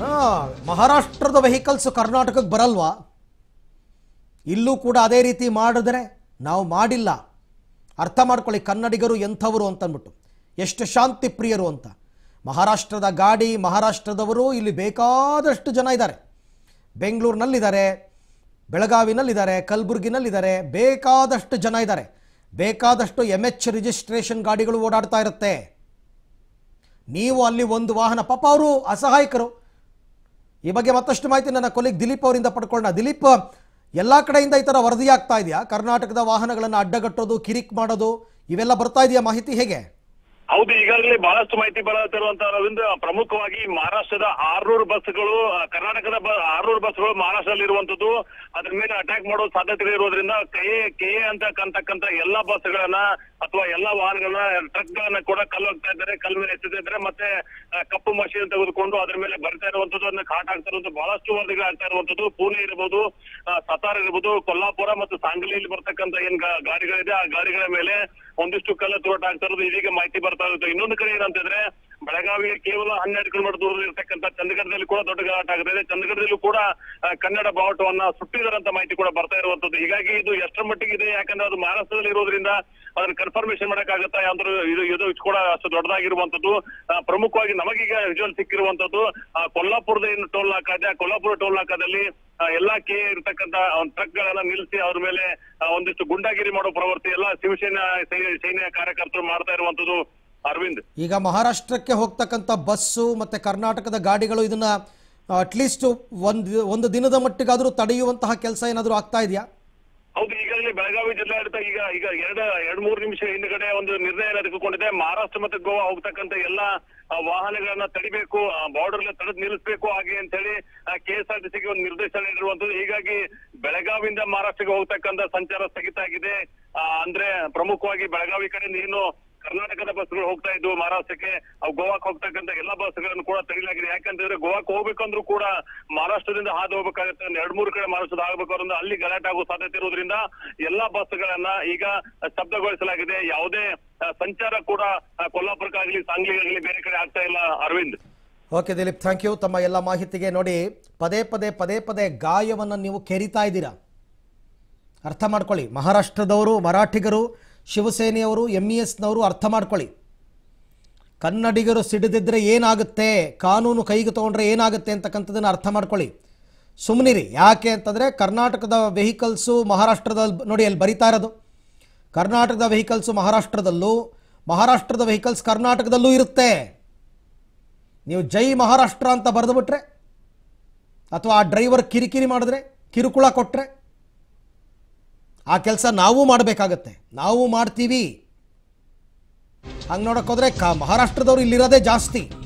ಆ, ಮಹಾರಾಷ್ಟ್ರದ ವೆಹಿಕಲ್ಸ್ ಕರ್ನಾಟಕಕ್ಕೆ ಬರಲ್ವಾ ಇಲ್ಲೂ ಕೂಡ ಅದೇ ರೀತಿ ಮಾಡಿದ್ರೆ ನಾವು ಮಾಡಿಲ್ಲ ಅರ್ಥ ಮಾಡ್ಕೊಳ್ಳಿ ಕನ್ನಡಿಗರು ಎಂಥವರು ಅಂತಂದ್ಬಿಟ್ಟು ಎಷ್ಟು ಶಾಂತಿ ಪ್ರಿಯರು ಅಂತ ಮಹಾರಾಷ್ಟ್ರದ ಗಾಡಿ ಮಹಾರಾಷ್ಟ್ರದವರು ಇಲ್ಲಿ ಬೇಕಾದಷ್ಟು ಜನ ಇದ್ದಾರೆ ಬೆಂಗಳೂರಿನಲ್ಲಿದ್ದಾರೆ ಬೆಳಗಾವಿನಲ್ಲಿದ್ದಾರೆ ಕಲಬುರಗಿನಲ್ಲಿದ್ದಾರೆ ಬೇಕಾದಷ್ಟು ಜನ ಇದ್ದಾರೆ ಬೇಕಾದಷ್ಟು ಎಮ್ ಎಚ್ ರಿಜಿಸ್ಟ್ರೇಷನ್ ಗಾಡಿಗಳು ಓಡಾಡ್ತಾ ಇರುತ್ತೆ ನೀವು ಅಲ್ಲಿ ಒಂದು ವಾಹನ ಪಾಪ ಅವರು ಅಸಹಾಯಕರು ಈ ಬಗ್ಗೆ ಮತ್ತಷ್ಟು ಮಾಹಿತಿ ನನ್ನ ಕೊಲಿಗ್ ದಿಲೀಪ್ ಅವರಿಂದ ಪಡ್ಕೊಳ್ಳೋಣ ದಿಲೀಪ್ ಎಲ್ಲ ಕಡೆಯಿಂದ ಈ ಥರ ವರದಿ ಆಗ್ತಾ ಇದೆಯಾ ಕರ್ನಾಟಕದ ವಾಹನಗಳನ್ನು ಅಡ್ಡಗಟ್ಟೋದು ಕಿರಿಕ್ ಮಾಡೋದು ಇವೆಲ್ಲ ಬರ್ತಾ ಇದೆಯಾ ಮಾಹಿತಿ ಹೇಗೆ ಹೌದು ಈಗಾಗಲೇ ಬಹಳಷ್ಟು ಮಾಹಿತಿ ಬರತ್ತಿರುವಂತ ರವೀಂದ್ರ ಪ್ರಮುಖವಾಗಿ ಮಹಾರಾಷ್ಟ್ರದ ಆರ್ನೂರು ಬಸ್ಗಳು ಆ, ಕರ್ನಾಟಕದ ಆರ್ನೂರು ಬಸ್ಗಳು ಮಹಾರಾಷ್ಟ್ರದಲ್ಲಿ ಇರುವಂತದ್ದು ಅದ್ರ ಮೇಲೆ ಅಟ್ಯಾಕ್ ಮಾಡೋ ಸಾಧ್ಯತೆ ಇರೋದ್ರಿಂದ ಕೆ ಕೆ ಅಂತಕ್ಕಂತಕ್ಕಂತ ಎಲ್ಲಾ ಬಸ್ಗಳನ್ನ ಅಥವಾ ಎಲ್ಲಾ ವಾಹನಗಳನ್ನ ಟ್ರಕ್ ಗಳನ್ನ ಕೂಡ ಕಲ್ಲು ಹೋಗ್ತಾ ಇದ್ದಾರೆ ಕಲ್ ಮೇಲೆ ಎತ್ತಿದ್ದಾರೆ ಮತ್ತೆ ಆ, ಕಪ್ಪು ಮಷೀನ್ ತೆಗೆದುಕೊಂಡು ಅದ್ರ ಮೇಲೆ ಬರ್ತಾ ಇರುವಂತದ್ದು ಅದನ್ನ ಕಾಟ್ ಆಗ್ತಾ ಇರುವಂತದ್ದು ಬಹಳಷ್ಟು ವರದಿಗಳು ಆಗ್ತಾ ಇರುವಂತದ್ದು ಪುಣೆ ಇರಬಹುದು ಆ, ಸತಾರ್ ಇರಬಹುದು ಕೊಲ್ಲಾಪುರ ಮತ್ತು ಸಾಂಗ್ಲಿಯಲ್ಲಿ ಬರ್ತಕ್ಕಂತ ಏನ್ ಗಾ- ಗಾಡಿಗಳಿದೆ ಆ ಗಾಡಿಗಳ ಮೇಲೆ ಒಂದಿಷ್ಟು ಕಲ್ಲು ತೋಟ ಆಗ್ತಾ ಇರೋದು ಇದೀಗ ಮಾಹಿತಿ ಬರ್ತಾ ಇರುತ್ತೆ ಇನ್ನೊಂದು ಕಡೆ ಏನಂತಂದ್ರೆ ಬೆಳಗಾವಿಗೆ ಕೇವಲ ಹನ್ನೆರಡು ಕಿಲೋಮೀಟರ್ ದೂರದಲ್ಲಿ ಇರ್ತಕ್ಕಂಥ ಚಂದಗಢದಲ್ಲಿ ಕೂಡ ದೊಡ್ಡ ಗಲಾಟ ಆಗುತ್ತೆ ಚಂದಗಢದಲ್ಲೂ ಕೂಡ ಆ, ಕನ್ನಡ ಬಾವುಟವನ್ನ ಸುಟ್ಟಿದಾರಂತ ಮಾಹಿತಿ ಕೂಡ ಬರ್ತಾ ಇರುವಂತದ್ದು ಹೀಗಾಗಿ ಇದು ಎಷ್ಟರ ಮಟ್ಟಿಗೆ ಇದೆ ಯಾಕಂದ್ರೆ ಅದು ಮಹಾರಾಷ್ಟ್ರದಲ್ಲಿ ಇರೋದ್ರಿಂದ ಅದನ್ನ ಕನ್ಫರ್ಮೇಶನ್ ಮಾಡಕ್ಕಾಗತ್ತಾ ಅಂದ್ರೆ ಇದು ಇದು ಕೂಡ ಅಷ್ಟು ದೊಡ್ಡದಾಗಿರುವಂತದ್ದು ಆ, ಪ್ರಮುಖವಾಗಿ ನಮಗೀಗ ವಿಜುವಲ್ ಸಿಕ್ಕಿರುವಂತದ್ದು ಆ, ಕೊಲ್ಲಾಪುರದ ಏನು ಟೋಲ್ ನಾಕಾ ಇದೆ ಆ ಕೊಲ್ಲಾಪುರ ಟೋಲ್ ನಾಕಾದಲ್ಲಿ ಆ, ಎಲ್ಲಾ ಕೆ ಇರತಕ್ಕಂತ ಟ್ರಕ್ ಗಳನ್ನ ನಿಲ್ಲಿಸಿ ಅವ್ರ ಮೇಲೆ ಆ, ಒಂದಿಷ್ಟು ಗುಂಡಾಗಿರಿ ಮಾಡೋ ಪ್ರವೃತ್ತಿ ಎಲ್ಲ ಶಿವಸೇನಾ ಸೈನ್ಯ ಸೈನ್ಯ ಕಾರ್ಯಕರ್ತರು ಮಾಡ್ತಾ ಇರುವಂತದ್ದು ಅರವಿಂದ್ ಈಗ ಮಹಾರಾಷ್ಟ್ರಕ್ಕೆ ಹೋಗ್ತಕ್ಕಂಥ ಬಸ್ಸು ಮತ್ತು ಕರ್ನಾಟಕದ ಗಾಡಿಗಳು ಇದನ್ನ ಅಟ್ಲೀಸ್ಟ್ ಒಂದು ಒಂದು ದಿನದ ಮಟ್ಟಿಗಾದರೂ ತಡೆಯುವಂತಹ ಕೆಲಸ ಏನಾದರೂ ಆಗ್ತಾ ಇದೆಯಾ ಹೌದು ಈಗಾಗಲೇ ಬೆಳಗಾವಿ ಜಿಲ್ಲಾಡಳಿತ ಈಗ ಈಗ ಎರಡ ಎರಡ್ ಮೂರು ನಿಮಿಷ ಹಿಂದ್ಗಡೆ ಒಂದು ನಿರ್ಣಯ ತೆಗೆದುಕೊಂಡಿದೆ ಮಹಾರಾಷ್ಟ್ರ ಮತ್ತೆ ಗೋವಾ ಹೋಗ್ತಕ್ಕಂತ ಎಲ್ಲಾ ಆ, ವಾಹನಗಳನ್ನ ತಡಿಬೇಕು ಬಾರ್ಡರ್ ತಡೆದು ನಿಲ್ಲಿಸಬೇಕು ಹಾಗೆ ಅಂತ ಹೇಳಿ ಕೆ ಎಸ್ ಆರ್ ಟಿ ಸಿಗೆ ಒಂದು ನಿರ್ದೇಶನ ನೀಡಿರುವಂತದ್ದು ಹೀಗಾಗಿ ಬೆಳಗಾವಿಯಿಂದ ಮಹಾರಾಷ್ಟ್ರಕ್ಕೆ ಹೋಗ್ತಕ್ಕಂತ ಸಂಚಾರ ಸ್ಥಗಿತ ಆಗಿದೆ ಆ, ಅಂದ್ರೆ ಪ್ರಮುಖವಾಗಿ ಬೆಳಗಾವಿ ಕಡೆಯಿಂದ ಏನು ಕರ್ನಾಟಕದ ಬಸ್ಗಳು ಹೋಗ್ತಾ ಇದ್ವು ಮಹಾರಾಷ್ಟ್ರಕ್ಕೆ ಅವು ಗೋವಾಕ್ ಹೋಗ್ತಕ್ಕಂತ ಎಲ್ಲಾ ಬಸ್ಗಳನ್ನು ಕೂಡ ತಡೆಯಲಾಗಿದೆ ಯಾಕಂತಂದ್ರೆ ಗೋವಾಕ್ ಹೋಗ್ಬೇಕಂದ್ರೂ ಕೂಡ ಮಹಾರಾಷ್ಟ್ರದಿಂದ ಹಾದು ಹೋಗ್ಬೇಕಾಗುತ್ತೆ ಒಂದ್ ಎರಡ್ ಮೂರು ಕಡೆ ಮಹಾರಾಷ್ಟ್ರದ ಆಗ್ಬೇಕಾದ್ರಿಂದ ಅಲ್ಲಿ ಗಲಾಟೆ ಆಗೋ ಸಾಧ್ಯತೆ ಇರೋದ್ರಿಂದ ಎಲ್ಲಾ ಬಸ್ಗಳನ್ನ ಈಗ ಸ್ತಬ್ಧಗೊಳಿಸಲಾಗಿದೆ ಯಾವುದೇ ಆ, ಸಂಚಾರ ಕೂಡ ಆ, ಕೊಲ್ಲಾಪುರಕ್ಕಾಗ್ಲಿ ಸಾಂಗ್ಲಿಗಾಗ್ಲಿ ಬೇರೆ ಕಡೆ ಆಗ್ತಾ ಇಲ್ಲ Aravind okay Dileep thank you ತಮ್ಮ ಎಲ್ಲ ಮಾಹಿತಿಗೆ ನೋಡಿ ಪದೇ ಪದೇ ಪದೇ ಪದೇ ಗಾಯವನ್ನು ನೀವು ಕೆರಿತಾ ಇದ್ದೀರಾ ಅರ್ಥ ಮಾಡ್ಕೊಳ್ಳಿ ಮಹಾರಾಷ್ಟ್ರದವರು ಮರಾಠಿಗರು ಶಿವಸೇನೆಯವರು ಎಮ್ ಇ ಎಸ್ನವರು ಅರ್ಥ ಮಾಡ್ಕೊಳ್ಳಿ ಕನ್ನಡಿಗರು ಸಿಡಿದಿದ್ರೆ ಏನಾಗುತ್ತೆ ಕಾನೂನು ಕೈಗೆ ತೊಗೊಂಡ್ರೆ ಏನಾಗುತ್ತೆ ಅಂತಕ್ಕಂಥದ್ದನ್ನು ಅರ್ಥ ಮಾಡ್ಕೊಳ್ಳಿ ಸುಮ್ಮನಿರಿ ಯಾಕೆ ಅಂತಂದರೆ ಕರ್ನಾಟಕದ ವೆಹಿಕಲ್ಸು ಮಹಾರಾಷ್ಟ್ರದಲ್ಲಿ ನೋಡಿ ಅಲ್ಲಿ ಬರಿತಾ ಇರೋದು ಕರ್ನಾಟಕದ ವೆಹಿಕಲ್ಸು ಮಹಾರಾಷ್ಟ್ರದಲ್ಲೂ ಮಹಾರಾಷ್ಟ್ರದ ವೆಹಿಕಲ್ಸ್ ಕರ್ನಾಟಕದಲ್ಲೂ ಇರುತ್ತೆ ನೀವು ಜೈ ಮಹಾರಾಷ್ಟ್ರ ಅಂತ ಬರೆದುಬಿಟ್ರೆ ಅಥವಾ ಆ ಡ್ರೈವರ್ ಕಿರಿಕಿರಿ ಮಾಡಿದ್ರೆ ಕಿರುಕುಳ ಕೊಟ್ಟರೆ ಆ ಕೆಲಸ ನಾವು ಮಾಡಬೇಕಾಗತ್ತೆ ನಾವು ಮಾಡ್ತೀವಿ ಹಂಗೆ ನೋಡೋಕೆ ಹೋದರೆ ಕ ಮಹಾರಾಷ್ಟ್ರದವ್ರು ಇಲ್ಲಿರೋದೇ ಜಾಸ್ತಿ